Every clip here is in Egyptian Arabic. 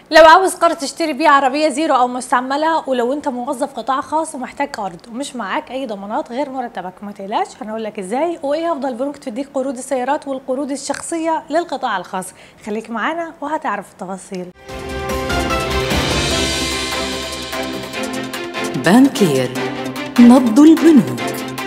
لو عاوز قرض تشتري بيه عربية زيرو أو مستعملة ولو أنت موظف قطاع خاص ومحتاج قرض ومش معاك أي ضمانات غير مرتبك ما تقلقش هنقول لك إزاي وإيه أفضل بنوك تديك قروض السيارات والقروض الشخصية للقطاع الخاص خليك معانا وهتعرف التفاصيل بانكير نبض البنوك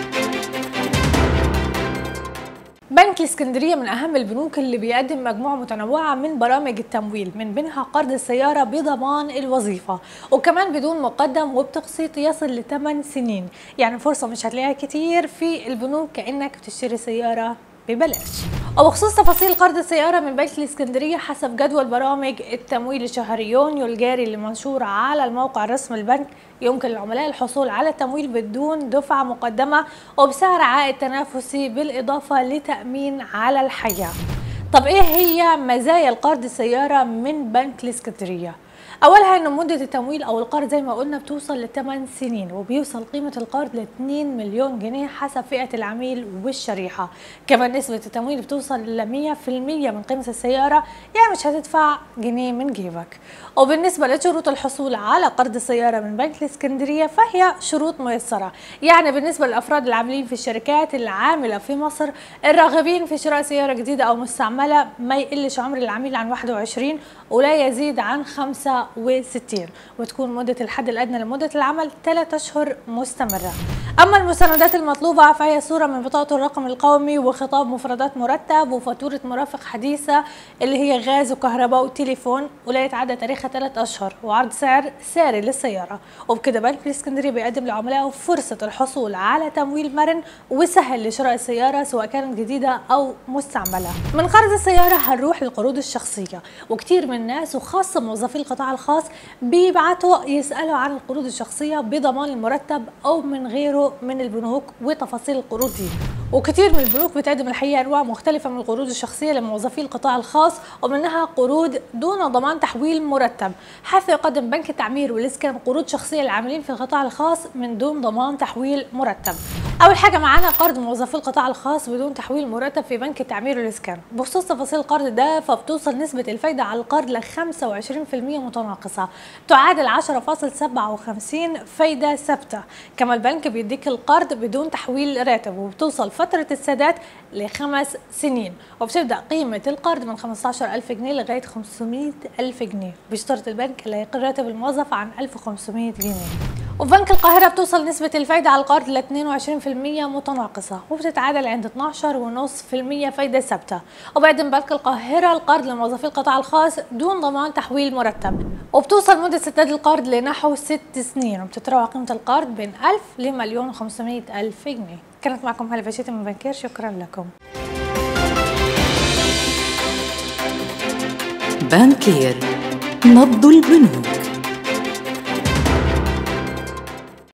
بنك الاسكندريه من اهم البنوك اللي بيقدم مجموعه متنوعه من برامج التمويل من بينها قرض السياره بضمان الوظيفه وكمان بدون مقدم وبتقسيط يصل ل 8 سنين يعني فرصه مش هتلاقيها كتير في البنوك كانك بتشتري سياره ببلاش وبخصوص تفاصيل قرض السيارة من بنك الإسكندرية حسب جدول برامج التمويل لشهر يونيو الجاري اللي منشور على الموقع الرسمي البنك يمكن للعملاء الحصول على التمويل بدون دفعة مقدمة وبسعر عائد تنافسي بالإضافة لتأمين على الحياة طب إيه هي مزايا القرض السيارة من بنك الإسكندرية؟ اولها ان مده التمويل او القرض زي ما قلنا بتوصل ل 8 سنين وبيوصل قيمه القرض ل 2 مليون جنيه حسب فئه العميل والشريحه كمان نسبه التمويل بتوصل ل 100% من قيمه السياره يعني مش هتدفع جنيه من جيبك وبالنسبه لشروط الحصول على قرض السياره من بنك الاسكندريه فهي شروط ميسره يعني بالنسبه للافراد العاملين في الشركات العامله في مصر الراغبين في شراء سياره جديده او مستعمله ما يقلش عمر العميل عن 21 ولا يزيد عن 65 وتكون مدة الحد الأدنى لمدة العمل 3 أشهر مستمرة أما المستندات المطلوبة فهي صورة من بطاقة الرقم القومي وخطاب مفردات مرتب وفاتورة مرافق حديثة اللي هي غاز وكهرباء وتليفون ولا يتعدى تاريخها 3 أشهر وعرض سعر ساري للسيارة وبكده بنك الإسكندرية بيقدم لعملائه فرصة الحصول على تمويل مرن وسهل لشراء السيارة سواء كانت جديدة أو مستعملة من قرض السيارة هنروح للقروض الشخصية وكتير من الناس وخاصة موظفي القطاع الخاص بيبعتوا يسألوا عن القروض الشخصية بضمان المرتب أو من غيره من البنوك وتفاصيل القروض دي وكتير من البنوك بتقدم الحقيقه انواع مختلفه من القروض الشخصيه لموظفي القطاع الخاص ومنها قروض دون ضمان تحويل مرتب حيث يقدم بنك التعمير والاسكان قروض شخصيه للعاملين في القطاع الخاص من دون ضمان تحويل مرتب اول حاجه معانا قرض موظفي القطاع الخاص بدون تحويل مرتب في بنك التعمير والاسكان بخصوص تفاصيل القرض ده فبتوصل نسبه الفايده على القرض ل 25% متناقصه تعادل 10.57 فايده ثابته كما البنك بيديك القرض بدون تحويل راتب وبتوصل فترة السداد لخمس سنين وبتبدأ قيمة القرض من 15000 جنيه لغاية 500000 جنيه بيشترط البنك لا يقل راتب الموظف عن 1500 جنيه وفي بنك القاهرة بتوصل نسبة الفايدة على القرض ل 22% متناقصة وبتتعادل عند 12.5% فايدة ثابتة وبيقدم بنك القاهرة القرض لموظفي القطاع الخاص دون ضمان تحويل مرتب وبتوصل مدة سداد القرض لنحو 6 سنين وبتتراوح قيمة القرض بين 1000 لمليون و500 ألف جنيه كانت معكم هلا بشيتي من بنكير شكرا لكم بانكير نبض البنوك